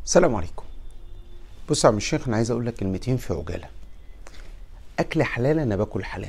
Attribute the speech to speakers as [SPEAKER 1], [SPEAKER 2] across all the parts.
[SPEAKER 1] السلام عليكم بص يا عم الشيخ انا عايز اقول لك كلمتين في عجاله اكل حلال انا باكل حلال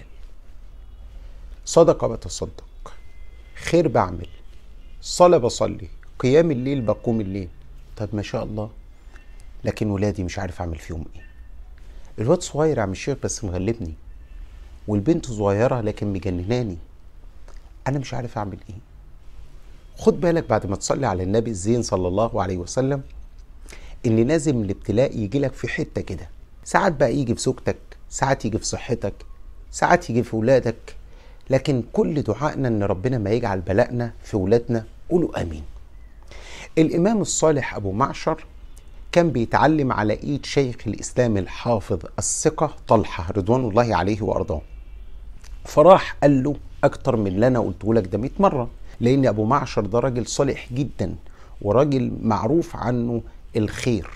[SPEAKER 1] صدقه بتصدق خير بعمل صلاه بصلي قيام الليل بقوم الليل طب ما شاء الله لكن ولادي مش عارف اعمل فيهم ايه الواد صغير يا عم الشيخ بس مغلبني والبنت صغيره لكن مجنناني انا مش عارف اعمل ايه خد بالك بعد ما تصلي على النبي الزين صلى الله عليه وسلم ان لازم الابتلاء يجي لك في حته كده ساعات بقى يجي في زوجتك ساعات يجي في صحتك ساعات يجي في ولادك لكن كل دعائنا ان ربنا ما يجعل بلاءنا في ولادنا قولوا امين الامام الصالح ابو معشر كان بيتعلم على ايد شيخ الاسلام الحافظ الثقه طلحه رضوان الله عليه وارضاه فراح قال له اكتر من اللي انا قلته لك ده 100 مره لان ابو معشر ده راجل صالح جدا وراجل معروف عنه الخير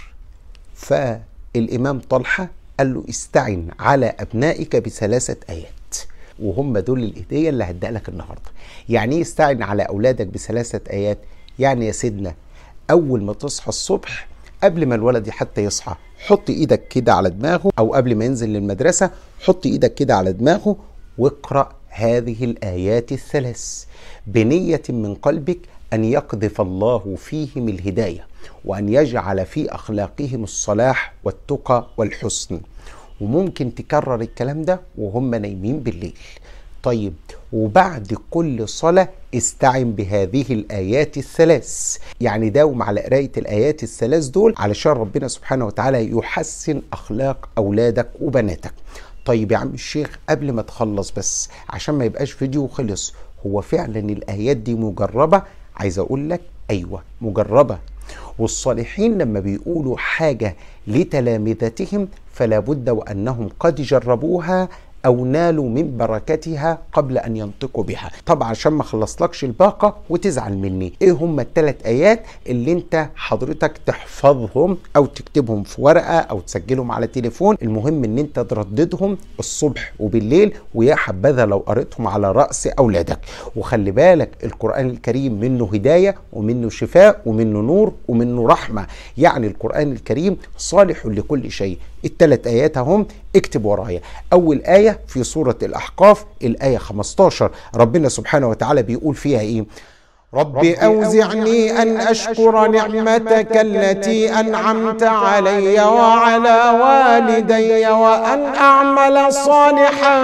[SPEAKER 1] فالامام طلحه قال له استعن على ابنائك بثلاثه ايات وهم دول الهديه اللي هديها لك النهارده يعني ايه استعن على اولادك بثلاثه ايات يعني يا سيدنا اول ما تصحى الصبح قبل ما الولد حتى يصحى حط ايدك كده على دماغه او قبل ما ينزل للمدرسه حط ايدك كده على دماغه واقرا هذه الايات الثلاث بنيه من قلبك ان يقذف الله فيهم الهدايه وان يجعل في اخلاقهم الصلاح والتقى والحسن وممكن تكرر الكلام ده وهم نايمين بالليل طيب وبعد كل صلاة استعن بهذه الآيات الثلاث يعني داوم على قراية الآيات الثلاث دول علشان ربنا سبحانه وتعالى يحسن أخلاق أولادك وبناتك طيب يا عم الشيخ قبل ما تخلص بس عشان ما يبقاش فيديو خلص هو فعلا الآيات دي مجربة عايز أقول لك أيوة مجربة والصالحين لما بيقولوا حاجة لتلامذتهم فلا بد وأنهم قد جربوها او نالوا من بركتها قبل ان ينطقوا بها طبعا عشان ما خلصلكش الباقه وتزعل مني ايه هم الثلاث ايات اللي انت حضرتك تحفظهم او تكتبهم في ورقه او تسجلهم على تليفون المهم ان انت ترددهم الصبح وبالليل ويا حبذا لو قريتهم على راس اولادك وخلي بالك القران الكريم منه هدايه ومنه شفاء ومنه نور ومنه رحمه يعني القران الكريم صالح لكل شيء الثلاث ايات هم اكتب ورايا اول ايه في سوره الاحقاف الايه 15 ربنا سبحانه وتعالى بيقول فيها ايه
[SPEAKER 2] رب أوزعني أن أشكر نعمتك التي أنعمت علي وعلى والدي وأن أعمل صالحا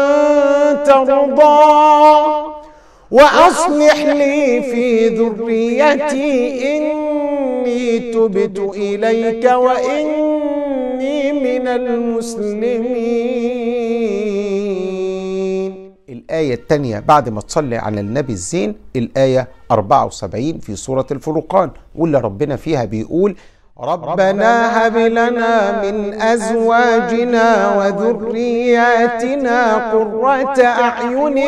[SPEAKER 2] ترضى وأصلح لي في ذريتي إني تبت إليك وإني من المسلمين
[SPEAKER 1] الآية الثانية بعد ما تصلي على النبي الزين الآية 74 في سورة الفرقان واللي ربنا فيها بيقول
[SPEAKER 2] ربنا هب لنا من أزواجنا وذرياتنا قرة أعين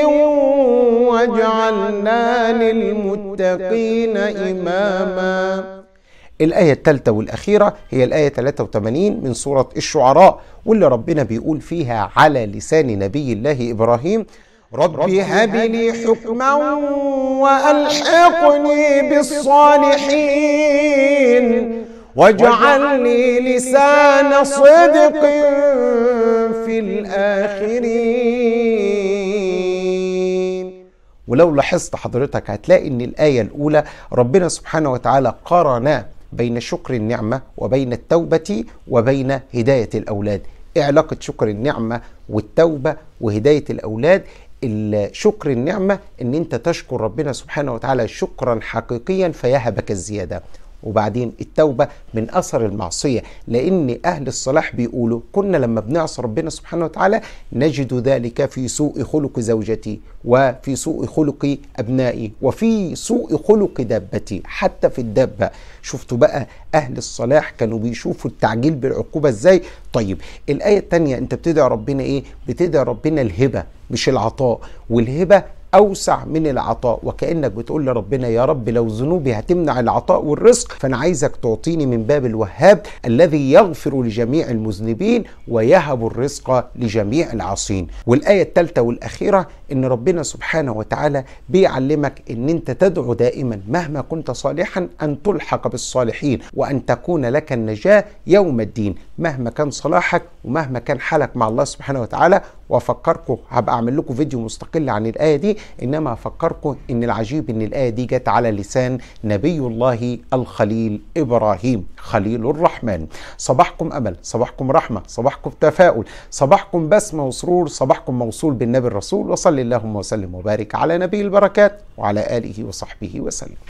[SPEAKER 2] واجعلنا للمتقين إماما
[SPEAKER 1] الآية الثالثة والأخيرة هي الآية 83 من سورة الشعراء واللي ربنا بيقول فيها على لسان نبي الله إبراهيم
[SPEAKER 2] رب هب لي حكما وألحقني بالصالحين واجعل لي لسان صدق في الآخرين
[SPEAKER 1] ولو لاحظت حضرتك هتلاقي ان الآية الأولى ربنا سبحانه وتعالى قارن بين شكر النعمة وبين التوبة وبين هداية الأولاد إيه علاقة شكر النعمة والتوبة وهداية الأولاد شكر النعمة ان انت تشكر ربنا سبحانه وتعالى شكرا حقيقيا فيهبك الزيادة وبعدين التوبة من أثر المعصية لأن أهل الصلاح بيقولوا كنا لما بنعصي ربنا سبحانه وتعالى نجد ذلك في سوء خلق زوجتي وفي سوء خلق أبنائي وفي سوء خلق دابتي حتى في الدابة شفتوا بقى أهل الصلاح كانوا بيشوفوا التعجيل بالعقوبة إزاي طيب الآية الثانية أنت بتدعي ربنا إيه بتدعي ربنا الهبة مش العطاء والهبة اوسع من العطاء وكانك بتقول لربنا يا رب لو ذنوبي هتمنع العطاء والرزق فانا عايزك تعطيني من باب الوهاب الذي يغفر لجميع المذنبين ويهب الرزق لجميع العاصين والايه الثالثه والاخيره ان ربنا سبحانه وتعالى بيعلمك ان انت تدعو دائما مهما كنت صالحا ان تلحق بالصالحين وان تكون لك النجاه يوم الدين مهما كان صلاحك ومهما كان حالك مع الله سبحانه وتعالى وافكركم هبقى اعمل لكم فيديو مستقل عن الايه دي انما افكركم ان العجيب ان الايه دي جت على لسان نبي الله الخليل ابراهيم خليل الرحمن صباحكم امل صباحكم رحمه صباحكم تفاؤل صباحكم بسمه وسرور صباحكم موصول بالنبي الرسول وصلي اللهم وسلم وبارك على نبي البركات وعلى اله وصحبه وسلم